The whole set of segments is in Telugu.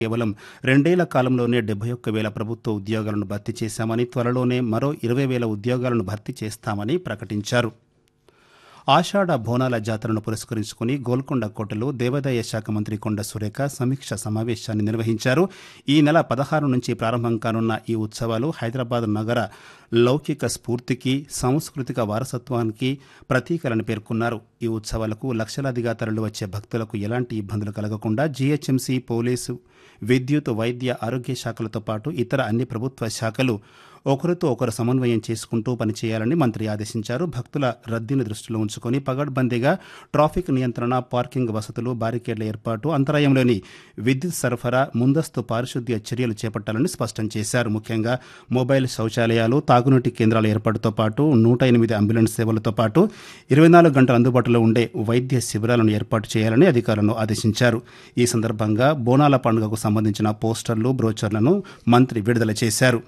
కేవలం రెండేళ్ల కాలంలోనే డెబ్బై ఒక్క వేల ప్రభుత్వ ఉద్యోగాలను భర్తీ చేశామని త్వరలోనే మరో ఇరవై వేల ఉద్యోగాలను భర్తీ చేస్తామని ప్రకటించారు ఆషాఢ బోనాల జాతరను పురస్కరించుకుని గోల్కొండ కోటలో దేవాదాయ శాఖ మంత్రి కొండ సురేఖ సమీక్ష సమావేశాన్ని నిర్వహించారు ఈ నెల పదహారు నుంచి ప్రారంభం కానున్న ఈ ఉత్సవాలు హైదరాబాద్ నగర లౌకిక స్ఫూర్తికి సాంస్కృతిక వారసత్వానికి ప్రతీకలని పేర్కొన్నారు ఈ ఉత్సవాలకు లక్షలాదిగా తరలి వచ్చే భక్తులకు ఎలాంటి ఇబ్బందులు కలగకుండా జీహెచ్ఎంసీ పోలీసు విద్యుత్ వైద్య ఆరోగ్య శాఖలతో పాటు ఇతర అన్ని ప్రభుత్వ శాఖలు ఒకరితో ఒకరు సమన్వయం చేసుకుంటూ పనిచేయాలని మంత్రి ఆదేశించారు భక్తుల రద్దీని దృష్టిలో ఉంచుకొని పగడ్బందీగా ట్రాఫిక్ నియంత్రణ పార్కింగ్ వసతులు బారికేడ్ల ఏర్పాటు అంతరాయంలోని విద్యుత్ సరఫరా ముందస్తు పారిశుద్ధ్య చర్యలు చేపట్టాలని స్పష్టం చేశారు ముఖ్యంగా మొబైల్ శౌచాలయాలు తాగునీటి కేంద్రాల ఏర్పాటుతో పాటు నూట ఎనిమిది అంబులెన్స్ సేవలతో పాటు ఇరవై నాలుగు గంటల అందుబాటులో ఉండే వైద్య శిబిరాలను ఏర్పాటు చేయాలని అధికారులను ఆదేశించారు ఈ సందర్భంగా బోనాల పండుగకు సంబంధించిన పోస్టర్లు బ్రోచర్లను మంత్రి విడుదల చేశారు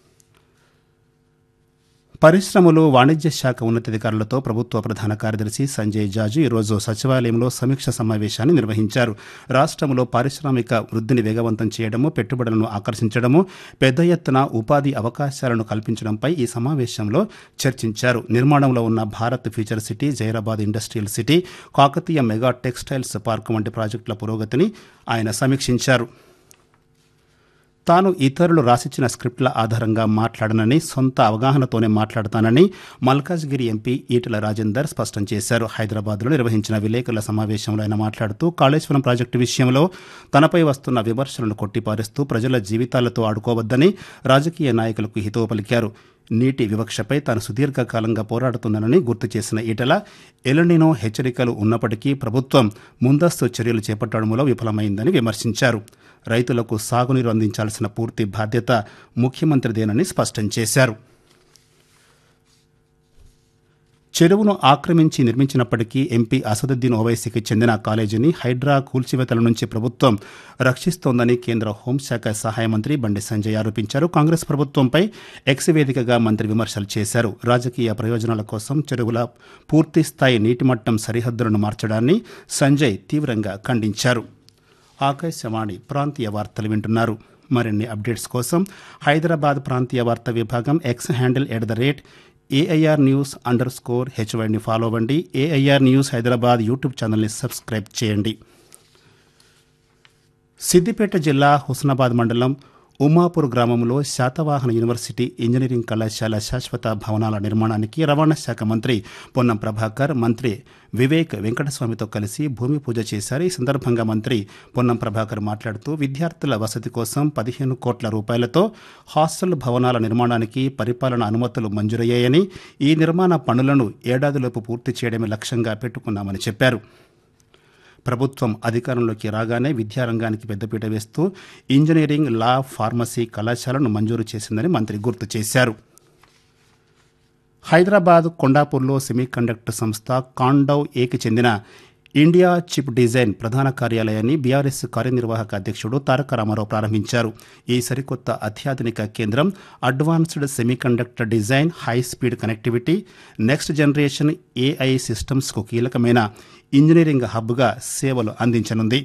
పరిశ్రమలు వాణిజ్య శాఖ ఉన్నతాధికారులతో ప్రభుత్వ ప్రధాన కార్యదర్శి సంజయ్ జాజు ఈరోజు సచివాలయంలో సమీక్ష సమావేశాన్ని నిర్వహించారు రాష్ట్రంలో పారిశ్రామిక వృద్ధిని వేగవంతం చేయడము పెట్టుబడులను ఆకర్షించడము పెద్ద ఎత్తున ఉపాధి అవకాశాలను కల్పించడంపై ఈ సమావేశంలో చర్చించారు నిర్మాణంలో ఉన్న Bharat future city Zaheerabad industrial city Kakatiya mega textiles park వంటి ప్రాజెక్టుల పురోగతిని ఆయన సమీక్షించారు తాను ఇతరులు రాసిచ్చిన స్క్రిప్ట్ల ఆధారంగా మాట్లాడనని సొంత అవగాహనతోనే మాట్లాడతానని మల్కాజ్గిరి ఎంపీ ఈటల రాజేందర్ స్పష్టం చేశారు హైదరాబాద్లో నిర్వహించిన విలేకరుల సమావేశంలో ఆయన మాట్లాడుతూ కాళేశ్వరం ప్రాజెక్టు విషయంలో తనపై వస్తున్న విమర్శలను కొట్టిపారేస్తూ ప్రజల జీవితాలతో ఆడుకోవద్దని రాజకీయ నాయకులకు హితవు పలికారు నీటి వివక్షపై తాను సుదీర్ఘకాలంగా పోరాడుతున్నానని గుర్తు చేసిన ఈటల ఎలనినో హెచ్చరికలు ఉన్నప్పటికీ ప్రభుత్వం ముందస్తు చర్యలు చేపట్టడంలో విఫలమైందని విమర్శించారు రైతులకు సాగునీరు అందించాల్సిన పూర్తి బాధ్యత ముఖ్యమంత్రిదేనని స్పష్టం చేశారు చెరువును ఆక్రమించి నిర్మించినప్పటికీ ఎంపీ అసదుద్దీన్ ఓవైసీకి చెందిన కాలేజీని హైడ్రా కూల్చివేతల నుంచి ప్రభుత్వం రక్షిస్తోందని కేంద్ర హోంశాఖ సహాయ మంత్రి బండి సంజయ్ ఆరోపించారు కాంగ్రెస్ ప్రభుత్వంపై ఎక్స్ వేదికగా మంత్రి విమర్శలు చేశారు రాజకీయ ప్రయోజనాల కోసం చెరువుల పూర్తిస్థాయి నీటిమట్టం సరిహద్దులను మార్చడాన్ని సంజయ్ తీవ్రంగా ఖండించారు ఆకాశవాణి ప్రాంతీయ వార్తలు వింటున్నారు మరిన్ని అప్డేట్స్ కోసం హైదరాబాద్ ప్రాంతీయ వార్తా విభాగం X handle at the rate AIR news underscore హెచ్వైని ఫాలో అవ్వండి ఏఐఆర్ న్యూస్ హైదరాబాద్ యూట్యూబ్ ఛానల్ని సబ్స్క్రైబ్ చేయండి సిద్దిపేట జిల్లా హుస్నాబాద్ మండలం ఉమాపూర్ గ్రామంలో శాతవాహన యూనివర్సిటీ ఇంజనీరింగ్ కళాశాల శాశ్వత భవనాల నిర్మాణానికి రవాణా శాఖ మంత్రి పొన్నం ప్రభాకర్ మంత్రి వివేక్ వెంకటస్వామితో కలిసి భూమి పూజ చేశారు ఈ సందర్భంగా మంత్రి పొన్నం ప్రభాకర్ మాట్లాడుతూ విద్యార్థుల వసతి కోసం పదిహేను కోట్ల రూపాయలతో హాస్టల్ భవనాల నిర్మాణానికి పరిపాలన అనుమతులు మంజూరయ్యాయని ఈ నిర్మాణ పనులను ఏడాదిలోపు పూర్తి చేయడమే లక్ష్యంగా పెట్టుకున్నామని చెప్పారు ప్రభుత్వం అధికారంలోకి రాగానే విద్యారంగానికి పెద్దపీట వేస్తూ ఇంజనీరింగ్ లా ఫార్మసీ కళాశాలను మంజూరు చేసిందని మంత్రి గుర్తు చేశారు హైదరాబాద్ కొండాపూర్లో సెమీకండక్టర్ సంస్థ కాండవ్ ఏకి చెందిన ఇండియా చిప్ డిజైన్ ప్రధాన కార్యాలయాన్ని బీఆర్ఎస్ కార్యనిర్వాహక అధ్యక్షుడు తారక రామారావు ప్రారంభించారు ఈ సరికొత్త అత్యాధునిక కేంద్రం advanced semiconductor design high speed connectivity next generation AI సిస్టమ్స్కు కీలకమైన ఇంజనీరింగ్ హబ్గా సేవలు అందించనుంది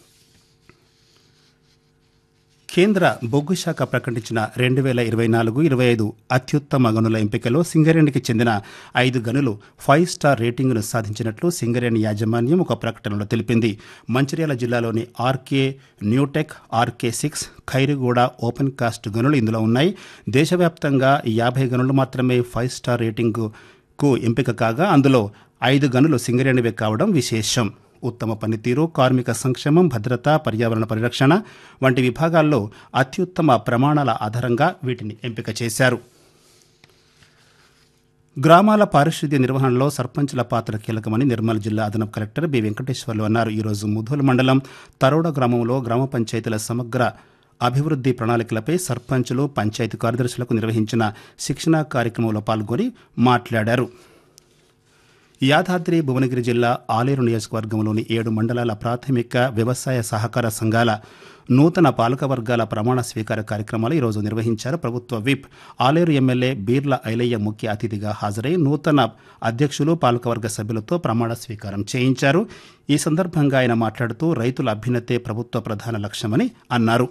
కేంద్ర బొగ్గు శాఖ ప్రకటించిన రెండు వేల ఇరవై నాలుగు ఇరవై ఐదు అత్యుత్తమ గనుల ఎంపికలో సింగరేణికి చెందిన ఐదు గనులు ఫైవ్ స్టార్ రేటింగ్ను సాధించినట్లు సింగరేణి యాజమాన్యం ఒక ప్రకటనలో తెలిపింది మంచిర్యాల జిల్లాలోని RK new tech RK six Khairuguda open cast గనులు ఇందులో ఉన్నాయి దేశవ్యాప్తంగా యాభై గనులు మాత్రమే ఫైవ్ స్టార్ రేటింగ్కు ఎంపిక కాగా అందులో ఐదు గనులు సింగరేణివే కావడం విశేషం ఉత్తమ పనితీరు కార్మిక సంక్షేమం భద్రత పర్యావరణ పరిరక్షణ వంటి విభాగాల్లో అత్యుత్తమ ప్రమాణాల ఆధారంగా వీటిని ఎంపిక చేశారు గ్రామాల పారిశుద్ధ్య నిర్వహణలో సర్పంచుల పాత్ర కీలకమని నిర్మల్ జిల్లా అదనపు కలెక్టర్ బి వెంకటేశ్వర్లు అన్నారు ఈరోజు ముధోల్ మండలం తరోడ గ్రామంలో గ్రామ పంచాయతీల సమగ్ర అభివృద్ధి ప్రణాళికలపై సర్పంచులు పంచాయతీ కార్యదర్శులకు నిర్వహించిన శిక్షణా కార్యక్రమంలో పాల్గొని మాట్లాడారు యాదాద్రి భువనగిరి జిల్లా ఆలేరు నియోజకవర్గంలోని ఏడు మండలాల ప్రాథమిక వ్యవసాయ సహకార సంఘాల నూతన పాలకవర్గాల ప్రమాణ స్వీకార కార్యక్రమాలు ఈరోజు నిర్వహించారు ప్రభుత్వ విప్ ఆలేరు ఎమ్మెల్యే బీర్ల ఐలయ్య ముఖ్య అతిథిగా హాజరై నూతన అధ్యక్షులు పాలకవర్గ సభ్యులతో ప్రమాణ స్వీకారం చేయించారు ఈ సందర్భంగా ఆయన మాట్లాడుతూ రైతుల అభ్యున్నతే ప్రభుత్వ ప్రధాన లక్ష్యమని అన్నారు